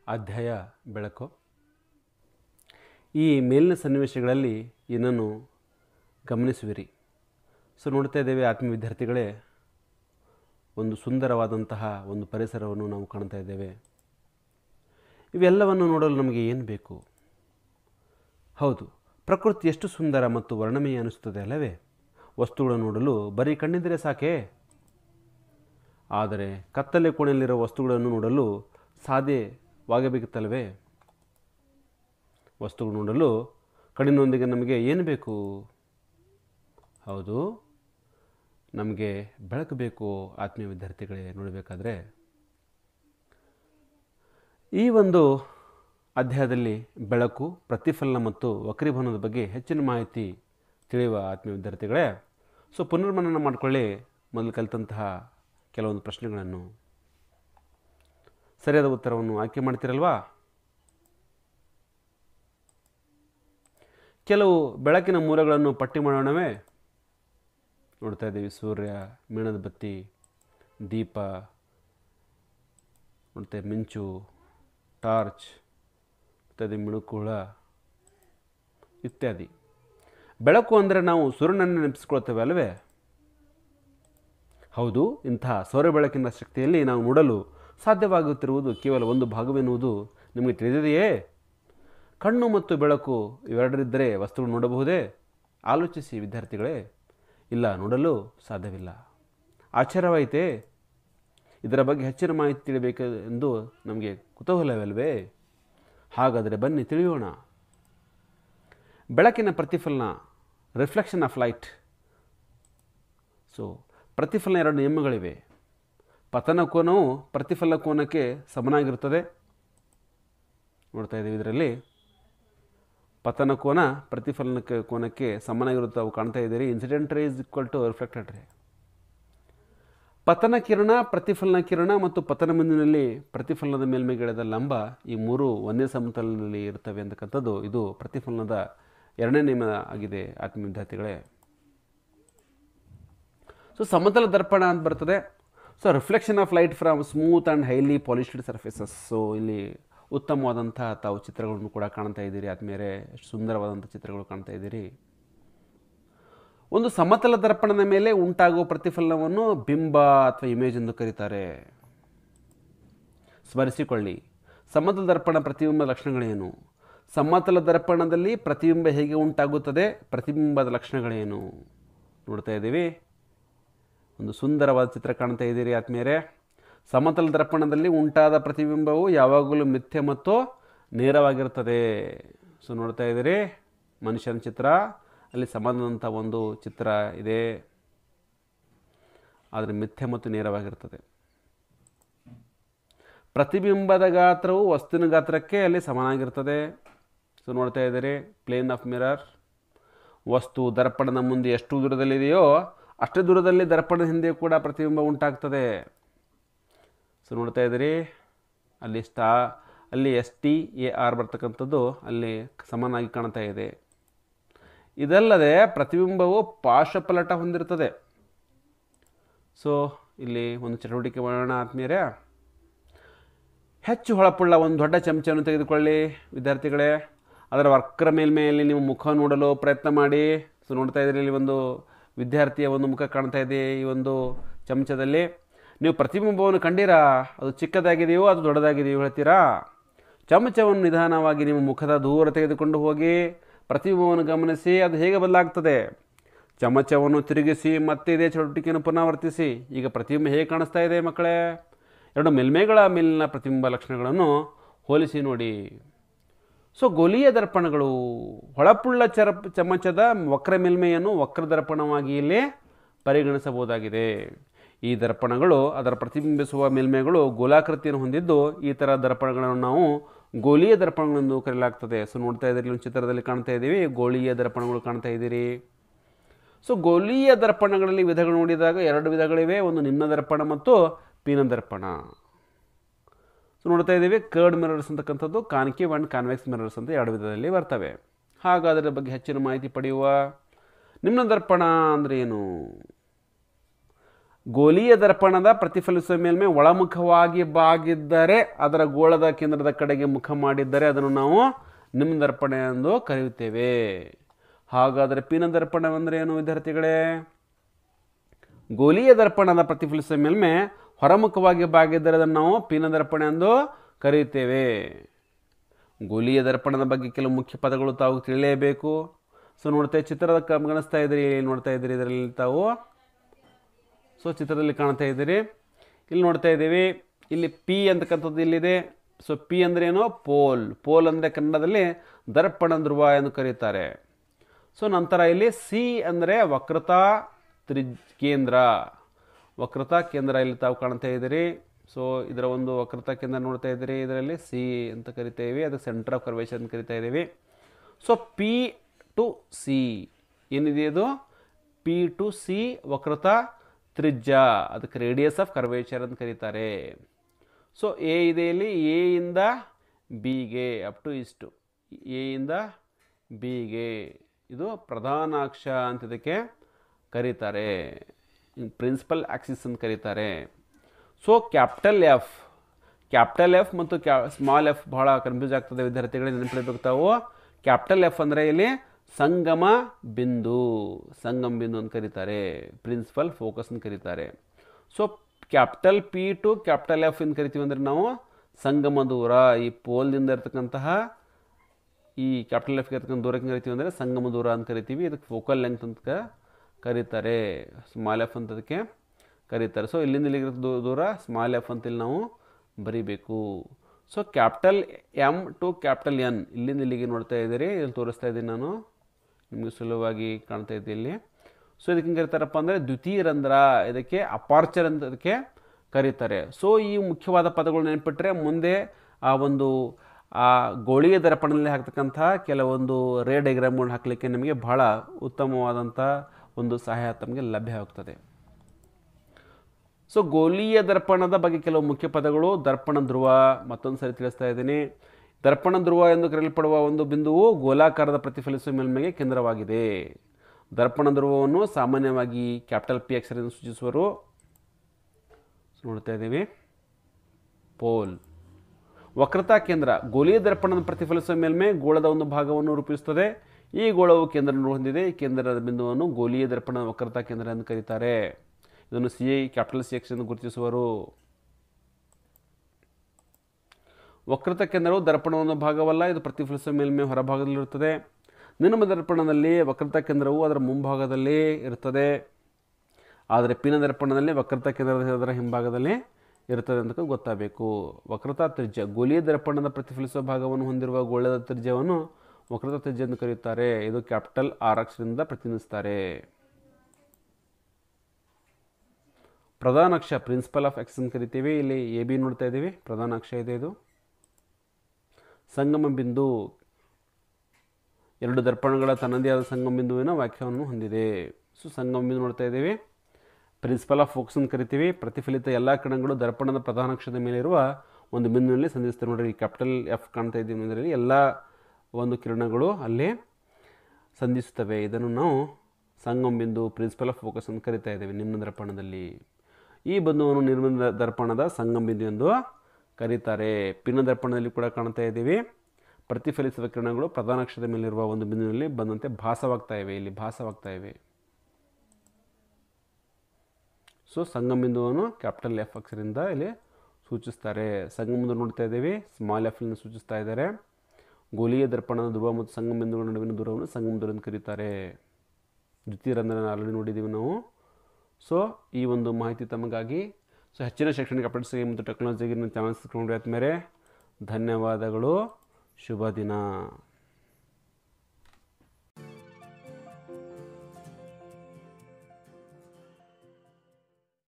ಅಧ್ಯಾಯ ಬೆಳಕು ಈ ಮೇಲಿನ ಸನ್ನಿವೇಶಗಳಲ್ಲಿ ಏನನ್ನು ಗಮನಿಸುವಿರಿ ಸೊ ನೋಡ್ತಾ ಇದ್ದೇವೆ ಆತ್ಮೀಯ ವಿದ್ಯಾರ್ಥಿಗಳೇ ಒಂದು ಸುಂದರವಾದಂತಹ ಒಂದು ಪರಿಸರವನ್ನು ನಾವು ಕಾಣ್ತಾ ಇದ್ದೇವೆ ಇವೆಲ್ಲವನ್ನು ನೋಡಲು ನಮಗೆ ಏನು ಬೇಕು ಹೌದು ಪ್ರಕೃತಿ ಎಷ್ಟು ಸುಂದರ ಮತ್ತು ವರ್ಣಮಯ ಅನಿಸುತ್ತದೆ ಅಲ್ಲವೇ ವಸ್ತುಗಳನ್ನು ನೋಡಲು ಬರೀ ಕಣ್ಣಿದ್ದರೆ ಸಾಕೆ ಆದರೆ ಕತ್ತಲೆ ಕೋಣೆಯಲ್ಲಿರೋ ವಸ್ತುಗಳನ್ನು ನೋಡಲು ಸಾಧ್ಯವಾಗಬೇಕಿತ್ತಲ್ವೇ ವಸ್ತುಗಳು ನೋಡಲು ಕಣ್ಣಿನೊಂದಿಗೆ ನಮಗೆ ಏನು ಬೇಕು ಹೌದು ನಮಗೆ ಬೆಳಕು ಬೇಕು ಆತ್ಮೀಯ ವಿದ್ಯಾರ್ಥಿಗಳೇ ನೋಡಬೇಕಾದ್ರೆ ಈ ಒಂದು ಅಧ್ಯಾಯದಲ್ಲಿ ಬೆಳಕು ಪ್ರತಿಫಲನ ಮತ್ತು ವಕ್ರೀಭವನದ ಬಗ್ಗೆ ಹೆಚ್ಚಿನ ಮಾಹಿತಿ ತಿಳಿಯುವ ಆತ್ಮೀಯ ವಿದ್ಯಾರ್ಥಿಗಳೇ ಸೊ ಪುನರ್ಮನನ ಮಾಡಿಕೊಳ್ಳಿ ಮೊದಲು ಕಲಿತಂತಹ ಕೆಲವೊಂದು ಪ್ರಶ್ನೆಗಳನ್ನು ಸರಿಯಾದ ಉತ್ತರವನ್ನು ಆಯ್ಕೆ ಮಾಡ್ತೀರಲ್ವಾ ಕೆಲವು ಬೆಳಕಿನ ಮೂಲಗಳನ್ನು ಪಟ್ಟಿ ಮಾಡೋಣವೇ ನೋಡ್ತಾ ಇದ್ದೀವಿ ಸೂರ್ಯ ಮೇಣದ ಬತ್ತಿ ದೀಪ ನೋಡ್ತಾ ಮಿಂಚು ಟಾರ್ಚ್ ಇತ್ಯಾದಿ ಮಿಣುಕುಳ ಇತ್ಯಾದಿ ಬೆಳಕು ಅಂದರೆ ನಾವು ಸೂರ್ಯನನ್ನು ನೆನಪಿಸ್ಕೊಳ್ತೇವೆ ಅಲ್ಲವೇ ಹೌದು ಇಂತಹ ಸೌರ ಬೆಳಕಿನ ಶಕ್ತಿಯಲ್ಲಿ ನಾವು ನೋಡಲು ಸಾಧ್ಯವಾಗುತ್ತಿರುವುದು ಕೇವಲ ಒಂದು ಭಾಗವೆನ್ನುವುದು ನಿಮಗೆ ತಿಳಿದಿದೆಯೇ ಕಣ್ಣು ಮತ್ತು ಬೆಳಕು ಇವೆರಡರಿದ್ದರೆ ವಸ್ತುಗಳು ನೋಡಬಹುದೇ ಆಲೋಚಿಸಿ ವಿದ್ಯಾರ್ಥಿಗಳೇ ಇಲ್ಲ ನೋಡಲು ಸಾಧ್ಯವಿಲ್ಲ ಆಶ್ಚರ್ಯವಾಯಿತೇ ಇದರ ಬಗ್ಗೆ ಹೆಚ್ಚಿನ ಮಾಹಿತಿ ತಿಳಿಬೇಕು ಎಂದು ನಮಗೆ ಕುತೂಹಲವಲ್ವೇ ಹಾಗಾದರೆ ಬನ್ನಿ ತಿಳಿಯೋಣ ಬೆಳಕಿನ ಪ್ರತಿಫಲನ ರಿಫ್ಲೆಕ್ಷನ್ ಆಫ್ ಲೈಟ್ ಸೊ ಪ್ರತಿಫಲನ ಎರಡು ನಿಯಮಗಳಿವೆ ಪತನ ಕೋನವು ಪ್ರತಿಫಲನ ಕೋನಕ್ಕೆ ಸಮನಾಗಿರುತ್ತದೆ ನೋಡ್ತಾ ಇದ್ದೀವಿ ಇದರಲ್ಲಿ ಪತನ ಕೋನ ಪ್ರತಿಫಲನಕ್ಕೆ ಕೋನಕ್ಕೆ ಸಮನಾಗಿರುತ್ತೆ ಅವು ಕಾಣ್ತಾ ಇದ್ದೀರಿ ಇನ್ಸಿಡೆಂಟ್ ರೇ ಇಸ್ ಈಕ್ವಲ್ ಟು ರಿಫ್ಲೆಕ್ಟೆಡ್ ರೇ ಪತನ ಕಿರಣ ಪ್ರತಿಫಲನ ಕಿರಣ ಮತ್ತು ಪತನ ಬಿಂದುವಿನಲ್ಲಿ ಪ್ರತಿಫಲನದ ಮೇಲ್ಮೈಗಿಳಿದ ಲಂಬ ಈ ಮೂರು ಒಂದೇ ಸಮತಲದಲ್ಲಿ ಇರ್ತವೆ ಅಂತಕ್ಕಂಥದ್ದು ಇದು ಪ್ರತಿಫಲನದ ಎರಡನೇ ನಿಯಮ ಆಗಿದೆ ಆತ್ಮೀಯ ವಿದ್ಯಾರ್ಥಿಗಳೇ ಸೊ ಸಮತಲ ದರ್ಪಣ ಅಂತ ಬರ್ತದೆ so reflection of light from smooth and highly polished surfaces so ಇಲ್ಲಿ ಉತ್ತಮವಾದಂಥ ತಾವು ಚಿತ್ರಗಳನ್ನು ಕೂಡ ಕಾಣ್ತಾ ಇದ್ದೀರಿ ಆದಮೇಲೆ ಎಷ್ಟು ಸುಂದರವಾದಂಥ ಚಿತ್ರಗಳು ಕಾಣ್ತಾ ಇದ್ದೀರಿ ಒಂದು ಸಮತಲ ದರ್ಪಣದ ಮೇಲೆ ಉಂಟಾಗುವ ಪ್ರತಿಫಲನವನ್ನು ಬಿಂಬ ಅಥವಾ ಇಮೇಜ್ ಎಂದು ಕರೀತಾರೆ ಸ್ಮರಿಸಿಕೊಳ್ಳಿ ಸಮತಲ ದರ್ಪಣ ಪ್ರತಿಬಿಂಬ ಲಕ್ಷಣಗಳೇನು ಸಮತಲ ದರ್ಪಣದಲ್ಲಿ ಪ್ರತಿಬಿಂಬ ಹೇಗೆ ಉಂಟಾಗುತ್ತದೆ ಪ್ರತಿಬಿಂಬದ ಲಕ್ಷಣಗಳೇನು ನೋಡ್ತಾ ಇದ್ದೀವಿ ಒಂದು ಸುಂದರವಾದ ಚಿತ್ರ ಕಾಣ್ತಾ ಇದ್ದೀರಿ ಆತ್ಮೀಯರೇ ಸಮತಲ ದರ್ಪಣದಲ್ಲಿ ಉಂಟಾದ ಪ್ರತಿಬಿಂಬವು ಯಾವಾಗಲೂ ಮಿಥ್ಯೆ ಮತ್ತು ನೇರವಾಗಿರುತ್ತದೆ ಸೊ ನೋಡ್ತಾ ಇದ್ದೀರಿ ಮನುಷ್ಯನ ಚಿತ್ರ ಅಲ್ಲಿ ಸಮಾನದಂಥ ಒಂದು ಚಿತ್ರ ಇದೆ ಆದರೆ ಮಿಥ್ಯೆ ಮತ್ತು ನೇರವಾಗಿರ್ತದೆ ಪ್ರತಿಬಿಂಬದ ಗಾತ್ರವು ವಸ್ತುವಿನ ಗಾತ್ರಕ್ಕೆ ಅಲ್ಲಿ ಸಮನಾಗಿರ್ತದೆ ಸೊ ನೋಡ್ತಾ ಇದ್ದೀರಿ ಪ್ಲೇನ್ ಆಫ್ ಮಿರರ್ ವಸ್ತು ದರ್ಪಣದ ಮುಂದೆ ಎಷ್ಟು ದೂರದಲ್ಲಿದೆಯೋ ಅಷ್ಟೇ ದೂರದಲ್ಲಿ ದರ್ಪಣದ ಹಿಂದೆ ಕೂಡ ಪ್ರತಿಬಿಂಬ ಉಂಟಾಗ್ತದೆ ಸೊ ನೋಡ್ತಾ ಇದ್ದೀರಿ ಅಲ್ಲಿ ಸ್ಟಾ ಅಲ್ಲಿ ಎಸ್ ಟಿ ಎ ಆರ್ ಬರ್ತಕ್ಕಂಥದ್ದು ಅಲ್ಲಿ ಸಮನಾಗಿ ಕಾಣ್ತಾ ಇದೆ ಇದಲ್ಲದೆ ಪ್ರತಿಬಿಂಬವು ಪಾರ್ಶ್ವಪಲಟ ಹೊಂದಿರುತ್ತದೆ ಸೊ ಇಲ್ಲಿ ಒಂದು ಚಟುವಟಿಕೆ ಮಾಡೋಣ ಆತ್ಮೀಯರೇ ಹೆಚ್ಚು ಹೊಳಪುಳ್ಳ ಒಂದು ದೊಡ್ಡ ಚಮಚವನ್ನು ತೆಗೆದುಕೊಳ್ಳಿ ವಿದ್ಯಾರ್ಥಿಗಳೇ ಅದರ ವಕ್ರ ಮೇಲ್ಮೆಯಲ್ಲಿ ನೀವು ಮುಖ ನೋಡಲು ಪ್ರಯತ್ನ ಮಾಡಿ ಸೊ ನೋಡ್ತಾ ಇದ್ದೀರಿ ಇಲ್ಲಿ ಒಂದು ವಿದ್ಯಾರ್ಥಿಯ ಒಂದು ಮುಖ ಕಾಣ್ತಾ ಇದೆ ಈ ಒಂದು ಚಮಚದಲ್ಲಿ ನೀವು ಪ್ರತಿಬಿಂಬವನ್ನು ಕಂಡೀರಾ ಅದು ಚಿಕ್ಕದಾಗಿದೆಯೋ ಅದು ದೊಡ್ಡದಾಗಿದೆಯೋ ಹೇಳ್ತೀರಾ ಚಮಚವನ್ನು ನಿಧಾನವಾಗಿ ನಿಮ್ಮ ಮುಖದ ದೂರ ತೆಗೆದುಕೊಂಡು ಹೋಗಿ ಪ್ರತಿಬಿಂಬವನ್ನು ಗಮನಿಸಿ ಅದು ಹೇಗೆ ಬದಲಾಗ್ತದೆ ಚಮಚವನ್ನು ತಿರುಗಿಸಿ ಮತ್ತೆ ಇದೇ ಚಟುವಟಿಕೆಯನ್ನು ಪುನರಾವರ್ತಿಸಿ ಈಗ ಪ್ರತಿಬಿಂಬ ಹೇಗೆ ಕಾಣಿಸ್ತಾ ಇದೆ ಮಕ್ಕಳೇ ಎರಡು ಮೇಲ್ಮೈಗಳ ಮೇಲಿನ ಪ್ರತಿಬಿಂಬ ಲಕ್ಷಣಗಳನ್ನು ಹೋಲಿಸಿ ನೋಡಿ ಸೊ ಗೋಲೀಯ ದರ್ಪಣಗಳು ಹೊಳಪುಳ್ಳ ಚರ ಚಮಚದ ವಕ್ರ ಮೇಲ್ಮೆಯನ್ನು ವಕ್ರ ದರ್ಪಣವಾಗಿ ಇಲ್ಲಿ ಪರಿಗಣಿಸಬಹುದಾಗಿದೆ ಈ ದರ್ಪಣಗಳು ಅದರ ಪ್ರತಿಬಿಂಬಿಸುವ ಮೇಲ್ಮೈಗಳು ಗೋಲಾಕೃತಿಯನ್ನು ಹೊಂದಿದ್ದು ಈ ಥರ ದರ್ಪಣಗಳನ್ನು ನಾವು ಗೋಲೀಯ ದರ್ಪಣಗಳೆಂದು ಕರೆಯಲಾಗ್ತದೆ ಸೊ ನೋಡ್ತಾ ಇದ್ದೀರಿ ಒಂದು ಚಿತ್ರದಲ್ಲಿ ಕಾಣ್ತಾ ಇದ್ದೀವಿ ಗೋಳೀಯ ದರ್ಪಣಗಳು ಕಾಣ್ತಾ ಇದ್ದೀರಿ ಸೊ ಗೋಲೀಯ ದರ್ಪಣಗಳಲ್ಲಿ ವಿಧಗಳು ನೋಡಿದಾಗ ಎರಡು ವಿಧಗಳಿವೆ ಒಂದು ನಿಮ್ನ ದರ್ಪಣ ಮತ್ತು ಪೀನ ದರ್ಪಣ ಸೊ ನೋಡ್ತಾ ಇದ್ದೀವಿ ಕರ್ಡ್ ಮಿರರ್ಸ್ ಅಂತಕ್ಕಂಥದ್ದು ಕಾನ್ಕೇವ್ ಆ್ಯಂಡ್ ಕಾನ್ವೆಕ್ಸ್ ಮಿರರ್ಸ್ ಅಂತ ಎರಡು ವಿಧದಲ್ಲಿ ಬರ್ತವೆ ಹಾಗಾದರೆ ಬಗ್ಗೆ ಹೆಚ್ಚಿನ ಮಾಹಿತಿ ಪಡೆಯುವ ನಿಮ್ನ ದರ್ಪಣ ಅಂದರೆ ಏನು ಗೋಲೀಯ ದರ್ಪಣದ ಪ್ರತಿಫಲಿಸುವ ಮೇಲ್ಮೈ ಒಳಮುಖವಾಗಿ ಬಾಗಿದ್ದರೆ ಅದರ ಗೋಳದ ಕೇಂದ್ರದ ಕಡೆಗೆ ಮುಖ ಮಾಡಿದ್ದರೆ ಅದನ್ನು ನಾವು ನಿಮ್ನ ದರ್ಪಣ ಎಂದು ಕರೆಯುತ್ತೇವೆ ಹಾಗಾದರೆ ಪಿನ ದರ್ಪಣವೆಂದರೆ ಏನು ವಿದ್ಯಾರ್ಥಿಗಳೇ ಗೋಲೀಯ ದರ್ಪಣದ ಪ್ರತಿಫಲಿಸುವ ಮೇಲ್ಮೆ ಹೊರಮುಖವಾಗಿ ಬಾಗಿದ್ದರೆ ಅದನ್ನು ನಾವು ಪಿನ ದರ್ಪಣ ಎಂದು ಕರೆಯುತ್ತೇವೆ ಗೋಲೀಯ ದರ್ಪಣದ ಬಗ್ಗೆ ಕೆಲವು ಮುಖ್ಯ ಪದಗಳು ತಾವು ತಿಳಿಯಬೇಕು ಸೊ ನೋಡ್ತಾ ಚಿತ್ರದ ಕ- ಗಮನಿಸ್ತಾ ಇದ್ದೀರಿ ಏನು ನೋಡ್ತಾ ಇದ್ದೀರಿ ಇದರಲ್ಲಿ ತಾವು ಸೊ ಚಿತ್ರದಲ್ಲಿ ಕಾಣ್ತಾ ಇದ್ದೀರಿ ಇಲ್ಲಿ ನೋಡ್ತಾ ಇದ್ದೀವಿ ಇಲ್ಲಿ ಪಿ ಅಂತಕ್ಕಂಥದ್ದು ಇಲ್ಲಿದೆ ಸೊ ಪಿ ಅಂದ್ರೆ ಏನು ಪೋಲ್ ಪೋಲ್ ಅಂದರೆ ಕನ್ನಡದಲ್ಲಿ ದರ್ಪಣ ಧ್ರುವ ಎಂದು ಕರೀತಾರೆ ಸೊ ನಂತರ ಇಲ್ಲಿ ಸಿ ಅಂದರೆ ವಕ್ರತಾ ತ್ರಿಜ್ ಕೇಂದ್ರ ವಕ್ರತಾ ಕೇಂದ್ರ ಇಲ್ಲಿ ತಾವು ಕಾಣ್ತಾ ಇದ್ದೀರಿ ಸೊ ಇದರ ಒಂದು ವಕ್ರತಾ ಕೇಂದ್ರ ನೋಡ್ತಾ ಇದ್ದೀರಿ ಇದರಲ್ಲಿ ಸಿ ಅಂತ ಕರಿತೇವೆ ಅದು ಸೆಂಟರ್ ಆಫ್ ಕರ್ವೇಷನ್ ಅಂತ ಕರಿತಾ ಇದ್ದೀವಿ ಸೊ ಪಿ ಟು ಸಿ ಏನಿದೆ ಇದು ಪಿ ಟು ಸಿ ವಕ್ರತಾ ತ್ರಿಜ್ಯ ಅದಕ್ಕೆ ರೇಡಿಯಸ್ ಆಫ್ ಕರ್ವೇಚರ್ ಅಂತ ಕರೀತಾರೆ ಸೊ ಎ ಇದೆ ಇಲ್ಲಿ ಎ ಇಂದ ಬಿಗೆ ಅಪ್ ಟು ಇಷ್ಟು ಎ ಇಂದ ಬಿಗೆ ಇದು ಪ್ರಧಾನ ಅಕ್ಷ ಅಂತ ಇದಕ್ಕೆ ಕರೀತಾರೆ ಪ್ರಿನ್ಸಿಪಲ್ ಆಕ್ಸಿಸ್ ಅಂತ ಕರೀತಾರೆ so capital F capital F ಮತ್ತು ಕ್ಯಾ ಸ್ಮಾಲ್ ಎಫ್ ಬಹಳ ಕನ್ಫ್ಯೂಸ್ ಆಗ್ತದೆ ವಿದ್ಯಾರ್ಥಿಗಳಿಗೆ ನೆನಪಿಡಬೇಕು ತಾವು ಕ್ಯಾಪಿಟಲ್ ಎಫ್ ಅಂದರೆ ಇಲ್ಲಿ ಸಂಗಮ ಬಿಂದು ಸಂಗಮ ಬಿಂದು ಅಂತ ಕರೀತಾರೆ ಪ್ರಿನ್ಸಿಪಲ್ ಫೋಕಸ್ ಅಂತ ಕರೀತಾರೆ so capital P to capital F ಅಂತ ಕರಿತೀವಿ ಅಂದರೆ ನಾವು ಸಂಗಮ ದೂರ ಈ ಪೋಲ್ದಿಂದ ಇರ್ತಕ್ಕಂತಹ ಈ ಕ್ಯಾಪಿಟಲ್ ಎಫ್ಗೆ ಇರ್ತಕ್ಕಂಥ ದೂರಕ್ಕೆ ಕರಿತೀವಿ ಅಂದರೆ ಸಂಗಮ ದೂರ ಅಂತ ಕರಿತೀವಿ ಇದಕ್ಕೆ ಫೋಕಲ್ ಲೆಂತ್ ಅಂತ ಕ- ಕರೀತಾರೆ ಸ್ಮಾಲ್ ಎಫ್ ಅಂತ ಅದಕ್ಕೆ ಕರೀತಾರೆ ಸೊ ಇಲ್ಲಿಂದ ಇಲ್ಲಿಗೆ ಇರೋ ದೂ- ದೂರ ಸ್ಮಾಲ್ ಎಫ್ ಅಂತ ಇಲ್ಲಿ ನಾವು ಬರಿಬೇಕು so capital M to capital N ಇಲ್ಲಿಂದ ಇಲ್ಲಿಗೆ ನೋಡ್ತಾ ಇದ್ದೀರಿ ಇಲ್ಲಿ ತೋರಿಸ್ತಾ ಇದ್ದೀನಿ ನಾನು ನಿಮಗೆ ಸುಲಭವಾಗಿ ಕಾಣ್ತಾ ಇದ್ದೆ ಇಲ್ಲಿ ಸೊ ಇದಕ್ಕೆ ಹೆಂಗೆ ಕರೀತಾರಪ್ಪ ಅಂದರೆ ದ್ವಿತೀಯ ರಂಧ್ರ ಇದಕ್ಕೆ ಅಪಾರ್ಚರ್ ಅಂತ ಅದಕ್ಕೆ ಕರೀತಾರೆ ಸೊ ಈ ಮುಖ್ಯವಾದ ಪದಗಳು ನೆನಪಿಟ್ರೆ ಮುಂದೆ ಆ ಒಂದು ಆ ಗೋಳಿಯ ದರ್ಪಣದಲ್ಲಿ ಹಾಕ್ತಕ್ಕಂಥ ಕೆಲವೊಂದು ರೇ ಡೈಗ್ರಾಮ್ಗಳನ್ನ ಹಾಕಲಿಕ್ಕೆ ನಿಮಗೆ ಬಹಳ ಉತ್ತಮವಾದಂಥ ಒಂದು ಸಹಾಯ ತಮಗೆ ಲಭ್ಯವಾಗ್ತದೆ ಸೊ ಗೋಲೀಯ ದರ್ಪಣದ ಬಗ್ಗೆ ಕೆಲವು ಮುಖ್ಯ ಪದಗಳು ದರ್ಪಣ ಧ್ರುವ ಮತ್ತೊಂದು ಸರಿ ತಿಳಿಸ್ತಾ ಇದ್ದೀನಿ ದರ್ಪಣ ಧ್ರುವ ಎಂದು ಕರೆಯಲ್ಪಡುವ ಒಂದು ಬಿಂದುವು ಗೋಲಾಕಾರದ ಪ್ರತಿಫಲಿಸುವ ಮೇಲ್ಮೈಗೆ ಕೇಂದ್ರವಾಗಿದೆ ದರ್ಪಣ ಧ್ರುವವನ್ನು ಸಾಮಾನ್ಯವಾಗಿ ಕ್ಯಾಪಿಟಲ್ ಪಿ ಅಕ್ಷರದಿಂದ ಸೂಚಿಸುವರು ಸೊ ನೋಡ್ತಾ ಇದ್ದೀವಿ ಪೋಲ್ ವಕ್ರತಾ ಕೇಂದ್ರ ಗೋಲೀಯ ದರ್ಪಣದ ಪ್ರತಿಫಲಿಸುವ ಮೇಲ್ಮೈ ಗೋಳದ ಒಂದು ಭಾಗವನ್ನು ರೂಪಿಸುತ್ತದೆ ಈ ಗೋಳವು ಕೇಂದ್ರವನ್ನು ಹೊಂದಿದೆ ಈ ಕೇಂದ್ರದ ಬಿಂದುವನ್ನು ಗೋಲೀಯ ದರ್ಪಣದ ವಕ್ರತಾ ಕೇಂದ್ರ ಎಂದು ಕರೀತಾರೆ ಇದನ್ನು C I capital C X ಎಂದು ಗುರುತಿಸುವರು ವಕ್ರತಾ ಕೇಂದ್ರವು ದರ್ಪಣದ ಒಂದು ಭಾಗವಲ್ಲ ಇದು ಪ್ರತಿಫಲಿಸುವ ಮೇಲ್ಮೈ ಹೊರಭಾಗದಲ್ಲಿರುತ್ತದೆ ನಿನಮ ದರ್ಪಣದಲ್ಲಿ ವಕ್ರತಾ ಕೇಂದ್ರವು ಅದರ ಮುಂಭಾಗದಲ್ಲಿ ಇರುತ್ತದೆ ಆದರೆ ಪಿನ ದರ್ಪಣದಲ್ಲಿ ವಕ್ರತಾ ಕೇಂದ್ರದ ಅದರ ಹಿಂಭಾಗದಲ್ಲಿ ಇರುತ್ತದೆ ಅಂತ ಗೊತ್ತಾಗಬೇಕು ವಕ್ರತಾ ತ್ರಿಜ್ಯ ಗೋಲಿಯ ದರ್ಪಣದ ಪ್ರತಿಫಲಿಸುವ ಭಾಗವನ್ನು ಹೊಂದಿರುವ ಗೋಳದ ತ್ರಿಜ್ಯವನ್ನು ವಕ್ರತಾ ತ್ರಿಜ್ಯ ಎಂದು ಕರೆಯುತ್ತಾರೆ ಇದು ಕ್ಯಾಪಿಟಲ್ ಆರ್ ಅಕ್ಷರದಿಂದ ಪ್ರತಿನಿಧಿಸುತ್ತಾರೆ ಪ್ರಧಾನ ಅಕ್ಷ ಪ್ರಿನ್ಸಿಪಲ್ ಆಫ್ ಎಕ್ಸ್ ಅಂತ ಕರಿತೀವಿ ಇಲ್ಲಿ ಎ ಬಿ ನೋಡ್ತಾ ಇದ್ದೀವಿ ಪ್ರಧಾನ ಅಕ್ಷ ಇದೆ ಇದು ಸಂಗಮ ಬಿಂದು ಎರಡು ದರ್ಪಣಗಳ ತನ್ನದೇ ಆದ ಸಂಗಮ ಬಿಂದುವಿನ ವ್ಯಾಖ್ಯಾನವನ್ನು ಹೊಂದಿದೆ ಸೊ ಸಂಗಮ ಬಿಂದು ನೋಡ್ತಾ ಇದ್ದೀವಿ ಪ್ರಿನ್ಸಿಪಲ್ ಆಫ್ ಫೋಕ್ಸ್ ಅಂತ ಕರಿತೀವಿ ಪ್ರತಿಫಲಿತ ಎಲ್ಲ ಕಿರಣಗಳು ದರ್ಪಣದ ಪ್ರಧಾನ ಅಕ್ಷದ ಮೇಲೆ ಇರುವ ಒಂದು ಬಿಂದುವಿನಲ್ಲಿ ಸಂಧಿಸ್ತೇವೆ ನೋಡ್ರಿ ಕ್ಯಾಪಿಟಲ್ ಎಫ್ ಕಾಣ್ತಾ ಇದ್ದೀವಿ ಇದರಲ್ಲಿ ಎಲ್ಲ ಒಂದು ಕಿರಣಗಳು ಅಲ್ಲಿ ಸಂಧಿಸುತ್ತವೆ ಇದನ್ನು ನಾವು ಸಂಗಮ ಬಿಂದು ಪ್ರಿನ್ಸಿಪಲ್ ಆಫ್ ಫೋಕಸ್ ಅಂತ ಕರಿತಾ ಇದ್ದೇವೆ ನಿಮ್ಮ ದರ್ಪಣದಲ್ಲಿ ಈ ಬಿಂದುವನ್ನು ನಿರ್ಬಂಧ ದರ್ಪಣದ ಸಂಗಮ ಬಿಂದು ಎಂದು ಕರೀತಾರೆ ಪಿನ ದರ್ಪಣದಲ್ಲಿ ಕೂಡ ಕಾಣ್ತಾ ಇದ್ದೀವಿ ಪ್ರತಿಫಲಿಸುವ ಕಿರಣಗಳು ಪ್ರಧಾನ ಅಕ್ಷದ ಮೇಲಿರುವ ಒಂದು ಬಿಂದುವಿನಲ್ಲಿ ಬಂದಂತೆ ಭಾಸವಾಗ್ತಾ ಇವೆ ಇಲ್ಲಿ ಭಾಸವಾಗ್ತಾ ಇವೆ ಸೊ ಸಂಗಮ ಬಿಂದುವನ್ನು ಕ್ಯಾಪಿಟಲ್ ಎಫ್ ಅಕ್ಷರದಿಂದ ಇಲ್ಲಿ ಸೂಚಿಸ್ತಾರೆ ಸಂಗಮ ಬಿಂದು ನೋಡ್ತಾ ಇದ್ದೀವಿ ಸ್ಮಾಲ್ ಎಫ್ ಇಂದ ಸೂಚಿಸ್ತಾ ಇದ್ದಾರೆ ಗೋಲೀಯ ದರ್ಪಣದ ಧ್ರುವ ಮತ್ತು ಸಂಗಮ ಬಿಂದುಗಳ ನಡುವಿನ ದೂರವನ್ನು ಸಂಗಮ ದೂರ ಎಂದು ಕರೀತಾರೆ ದ್ವಿತೀಯ ರಂಧ್ರನ ಆಲ್ರೆಡಿ ನೋಡಿದ್ದೀವಿ ನಾವು ಸೊ ಈ ಒಂದು ಮಾಹಿತಿ ತಮಗಾಗಿ ಸೊ ಹೆಚ್ಚಿನ ಶೈಕ್ಷಣಿಕ ಅಪ್ಡೇಟ್ಸ್ಗೆ ಮತ್ತು ಟೆಕ್ನಾಲಜಿಗೆ ಚಾನಲ್ಸ್ ಮೇಲೆ ಧನ್ಯವಾದಗಳು ಶುಭ ದಿನ